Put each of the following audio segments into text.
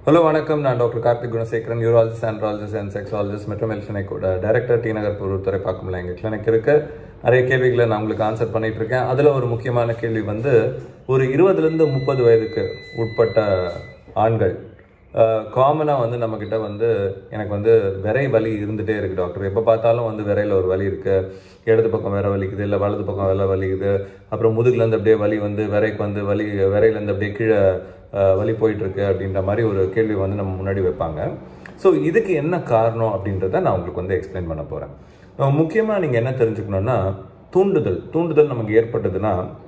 hello வணக்கம் நான் doctor Karthik Gunasekaran urologist andrologist and sexologist மற்றும் எல்ஃபினைக்கோட டைரக்டர் டி நகர் பொருள் துறைப்பாக்கம்ல எங்கள் கிளினிக் இருக்கு நிறைய கேள்விகளை நான் உங்களுக்கு ஆன்சர் பண்ணிட்டு இருக்கேன் அதில் ஒரு முக்கியமான கேள்வி வந்து ஒரு இருபதுலேருந்து முப்பது வயதுக்கு உட்பட்ட ஆண்கள் காமனாக வந்து நம்மக்கிட்ட வந்து எனக்கு வந்து விரை வலி இருந்துகிட்டே இருக்குது டாக்டர் எப்போ பார்த்தாலும் வந்து விரையில் ஒரு வலி இருக்குது இடது பக்கம் வேற வலிக்குது இல்லை வலது பக்கம் வேலை வலிக்குது அப்புறம் முதுகுலேருந்து அப்படியே வலி வந்து விரைக்கு வந்து வலி விரையிலேருந்து அப்படியே கீழே அஹ், வலி போயிட்டுருக்கு அப்படின்ற மாதிரி ஒரு கேள்வி வந்து நம்ம முன்னாடி வைப்பாங்க ஸோ இதுக்கு என்ன காரணம் அப்படின்றத நான் உங்களுக்கு வந்து எக்ஸ்பிளைன் பண்ண போகிறேன் முக்கியமாக நீங்கள் என்ன தெரிஞ்சுக்கணுன்னா தூண்டுதல் தூண்டுதல் நமக்கு ஏற்பட்டதுன்னா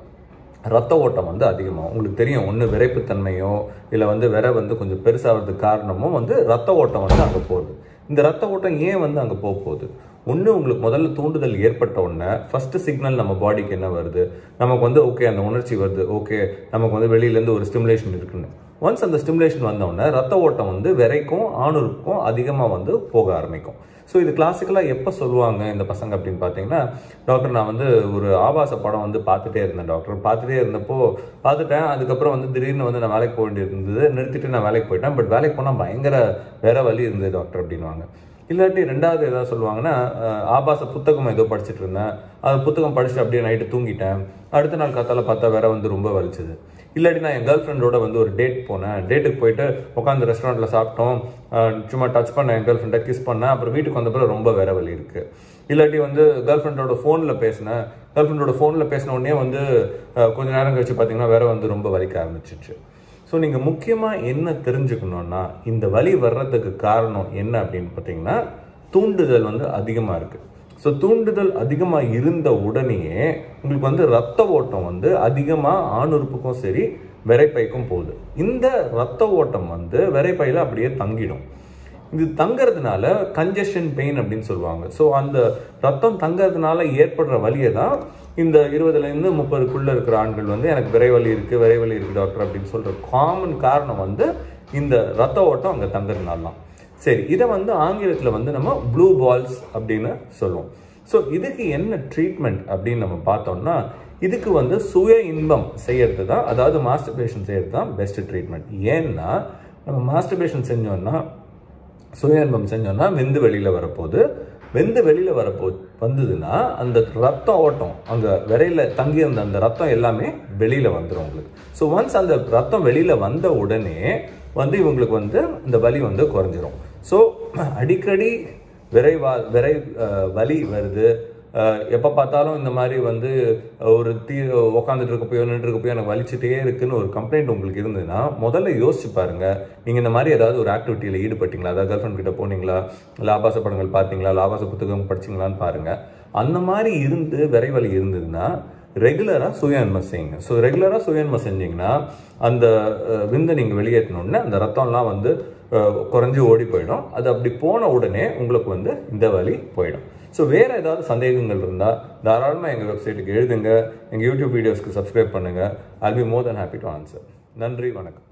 ரத்த ஓட்டம் வந்து அதிகமாகும் உங்களுக்கு தெரியும் ஒன்று விரைப்புத்தன்மையோ இல்லை வந்து விரை வந்து கொஞ்சம் பெருசாகிறதுக்கு காரணமும் வந்து ரத்த ஓட்டம் வந்து அங்கே போகுது இந்த ரத்த ஓட்டம் ஏன் வந்து அங்கே போக போகுது ஒன்று உங்களுக்கு முதல்ல தூண்டுதல் ஏற்பட்ட உடனே ஃபர்ஸ்ட் சிக்னல் நம்ம பாடிக்கு என்ன வருது நமக்கு வந்து ஓகே அந்த உணர்ச்சி வருது ஓகே நமக்கு வந்து வெளியிலேருந்து ஒரு ஸ்டிமுலேஷன் இருக்குன்னு ஒன்ஸ் அந்த ஸ்டிமுலேஷன் வந்த உடனே ரத்த ஓட்டம் வந்து விரைக்கும் ஆணுருக்கும் அதிகமாக வந்து போக ஆரம்பிக்கும் ஸோ இது கிளாசிக்கலாக எப்போ சொல்லுவாங்க இந்த பசங்க அப்படின்னு பார்த்தீங்கன்னா டாக்டர் நான் வந்து ஒரு ஆபாச படம் வந்து பார்த்துட்டே இருந்தேன் டாக்டர் பார்த்துட்டே இருந்தப்போ பார்த்துட்டேன் அதுக்கப்புறம் வந்து திடீர்னு வந்து நான் வேலைக்கு போக வேண்டியது இருந்தது நிறுத்திட்டு நான் வேலைக்கு போயிட்டேன் பட் வேலைக்கு போனால் பயங்கர வேற வலி இருந்தது டாக்டர் அப்படின்வாங்க இல்லாட்டி ரெண்டாவது ஏதாவது சொல்லுவாங்கன்னா அஹ், ஆபாச புத்தகம் ஏதோ படிச்சுட்டு இருந்தேன் அது புத்தகம் படிச்சுட்டு அப்படியே நைட்டு தூங்கிட்டேன் அடுத்த நாள் காத்தால பார்த்தா வேற வந்து ரொம்ப வலிச்சது இல்லாட்டி நான் என் கேர்ள் ஃப்ரெண்டோட வந்து ஒரு டேட் போனேன் டேட்டுக்கு போயிட்டு உட்காந்து ரெஸ்டாரண்ட்டில் சாப்பிட்டோம் அஹ், சும்மா டச் பண்ணேன் என் கேர்ள் ஃப்ரெண்டை கிஸ் பண்ணேன் அப்புறம் வீட்டுக்கு வந்த பிறகு ரொம்ப வேற வலி இருக்கு இல்லாட்டி வந்து கேர்ள் ஃப்ரெண்டோட ஃபோனில் பேசினேன் கேர்ள் ஃப்ரெண்டோட ஃபோனில் பேசின உடனே வந்து அஹ், கொஞ்ச நேரம் கழிச்சு பார்த்தீங்கன்னா வேற வந்து ரொம்ப வலிக்க ஆரம்பிச்சிச்சு ஸோ நீங்கள் முக்கியமாக என்ன தெரிஞ்சுக்கணும்னா இந்த வலி வர்றதுக்கு காரணம் என்ன அப்படின்னு பார்த்தீங்கன்னா தூண்டுதல் வந்து அதிகமாக இருக்குது ஸோ தூண்டுதல் அதிகமாக இருந்த உடனேயே உங்களுக்கு வந்து ரத்த ஓட்டம் வந்து அதிகமாக ஆணுறுப்புக்கும் சரி விரைப்பைக்கும் போகுது இந்த ரத்த ஓட்டம் வந்து விரைப்பையில் அப்படியே தங்கிடும் இது தங்கறதுனால கன்ஜெஷன் பெயின் அப்படின்னு சொல்லுவாங்க ஸோ அந்த ரத்தம் தங்கறதுனால ஏற்படுற வலியை தான் இந்த இருபதுலேருந்து முப்பதுக்குள்ள இருக்கிற ஆண்கள் வந்து எனக்கு விரைவலி இருக்கு விரைவலி இருக்கு டாக்டர் அப்படின்னு சொல்ற காமன் காரணம் வந்து இந்த ரத்த ஓட்டம் அங்கே தங்கறதுனால தான் சரி இதை வந்து ஆங்கிலத்தில் வந்து நம்ம ப்ளூ பால்ஸ் அப்படின்னு சொல்லுவோம் ஸோ இதுக்கு என்ன ட்ரீட்மெண்ட் அப்படின்னு நம்ம பார்த்தோம்னா இதுக்கு வந்து சுய இன்பம் செய்யறது தான் அதாவது மாஸ்டர்பேஷன் செய்யறது தான் பெஸ்ட் ட்ரீட்மெண்ட் ஏன்னா நம்ம மாஸ்டர்பேஷன் செஞ்சோம்னா சுய இன்பம் செஞ்சோம்னா வெந்து வெளியில வரப்போகுது வெந்து வெளியில வரப்போ வந்ததுன்னா அந்த ரத்த ஓட்டம் அங்க விரையில தங்கியிருந்த அந்த ரத்தம் எல்லாமே வெளியில வந்துடும் உங்களுக்கு ஸோ ஒன்ஸ் அந்த ரத்தம் வெளியில வந்த உடனே வந்து இவங்களுக்கு வந்து இந்த வலி வந்து குறைஞ்சிரும் ஸோ அடிக்கடி விரைவா விரை அஹ், வலி வருது அஹ், எப்போ பார்த்தாலும் இந்த மாதிரி வந்து ஒரு தீ உக்காந்துட்டு இருக்கப்பயோ நின்று இருக்கப்பயோ எனக்கு வலிச்சுட்டே இருக்குன்னு ஒரு கம்ப்ளைண்ட் உங்களுக்கு இருந்ததுன்னா முதல்ல யோசிச்சு பாருங்க நீங்க இந்த மாதிரி ஏதாவது ஒரு ஆக்டிவிட்டியில் ஈடுபட்டீங்களா அதாவது கேர்ள் ஃப்ரெண்ட் கிட்ட போனீங்களா இல்லை ஆபாச படங்கள் பார்த்தீங்களா இல்லை ஆபாச புத்தகம் படிச்சீங்களான்னு பாருங்க அந்த மாதிரி இருந்து விரைவலி இருந்ததுன்னா ரெகுலராக சுயன்மம் செய்யுங்க ஸோ ரெகுலராக சுயன்மம் செஞ்சீங்கன்னா அந்த அஹ், விந்தை நீங்கள் வெளியேற்றினோடனே அந்த ரத்தம்லாம் வந்து அஹ், குறைஞ்சு ஓடி போயிடும் அது அப்படி போன உடனே உங்களுக்கு வந்து இந்த வலி போயிடும் ஸோ வேற ஏதாவது சந்தேகங்கள் இருந்தால் தாராளமாக எங்கள் வெப்சைட்டுக்கு எழுதுங்க எங்கள் யூடியூப் வீடியோஸ்க்கு சப்ஸ்கிரைப் பண்ணுங்க I'll be more than happy to answer நன்றி வணக்கம்